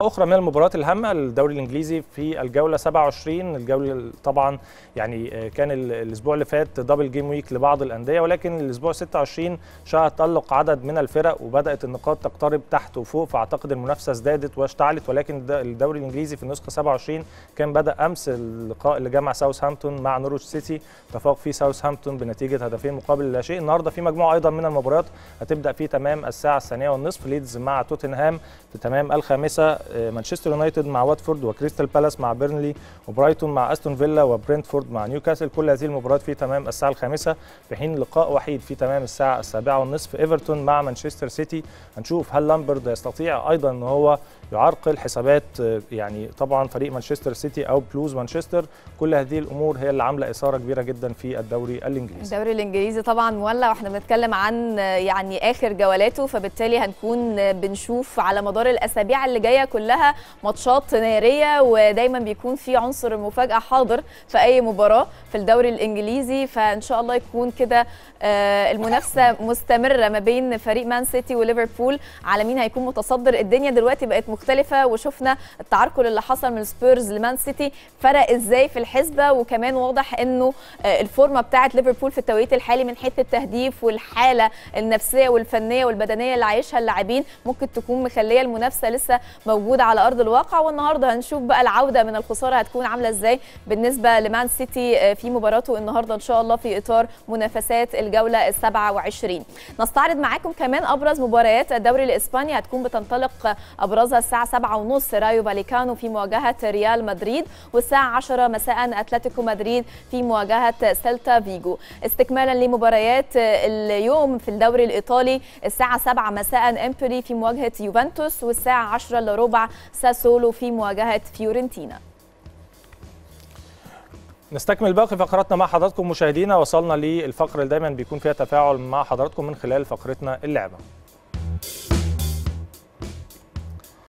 اخرى من المباريات الهامه الدوري الانجليزي في الجوله 27 الجوله طبعا يعني كان الاسبوع اللي فات دبل جيم ويك لبعض الانديه ولكن الاسبوع 26 شهد تالق عدد من الفرق وبدات النقاط تقترب تحت وفوق فاعتقد المنافسه ازدادت واشتعلت ولكن الدوري الانجليزي في النسخه 27 كان بدا امس اللقاء اللي جمع ساوثهامبتون مع نورويتش سيتي تفوق فيه ساوثهامبتون بنتيجه هدفين مقابل لا شيء النهارده في مجموعه ايضا من المباريات هتبدا في تمام الساعه الثانيه والنصف ليدز مع توتنهام في تمام الخامسه مانشستر يونايتد مع واتفورد وكريستال بالاس مع بيرنلي وبرايتون مع استون فيلا وبرنتفورد مع نيوكاسل كل هذه المباريات في تمام الساعه الخامسه في حين لقاء وحيد في تمام الساعه السابعه والنصف ايفرتون مع مانشستر سيتي هنشوف هل لامبرد يستطيع ايضا ان هو يعرقل حسابات يعني طبعا فريق مانشستر سيتي او بلوز مانشستر كل هذه الامور هي اللي عامله اثاره كبيره جدا في الدوري الانجليزي الدوري الانجليزي طبعا مولع واحنا بنتكلم عن يعني اخر جولاته فبالتالي هنكون بنشوف على مدار الاسابيع اللي جايه كلها ماتشات ناريه ودايما بيكون في عنصر المفاجاه حاضر في اي مباراه في الدوري الانجليزي فان شاء الله يكون كده المنافسه مستمره ما بين فريق مان سيتي وليفربول على مين هيكون متصدر الدنيا دلوقتي بقت مختلفه وشفنا التعرقل اللي حصل من سبيرز لمان سيتي فرق ازاي في الحسبه وكمان واضح انه الفورمه بتاعه ليفربول في التوقيت الحالي من حيث التهديف والحاله النفسيه والفنيه والبدنيه اللي عايشها اللاعبين ممكن تكون مخليه المنافسه لسه موجوده على ارض الواقع والنهارده هنشوف بقى العوده من الخساره هتكون عامله ازاي بالنسبه لمان سيتي في مباراته النهارده ان شاء الله في اطار منافسات الجوله ال 27 نستعرض معاكم كمان ابرز مباريات الدوري الاسباني هتكون بتنطلق ابرزها الساعه 7:30 رايو فاليكانو في مواجهه ريال مدريد والساعه 10 مساء اتلتيكو مدريد في مواجهه سيلتا فيجو استكمالا لمباريات اليوم في الدوري الايطالي الساعه 7 مساء امبولي في مواجهه يوفنتوس والساعه 10 الا ربع ساسولو في مواجهه فيورنتينا نستكمل باقي فقراتنا مع حضراتكم مشاهدينا وصلنا للفقره اللي دايما بيكون فيها تفاعل مع حضراتكم من خلال فقرتنا اللعبه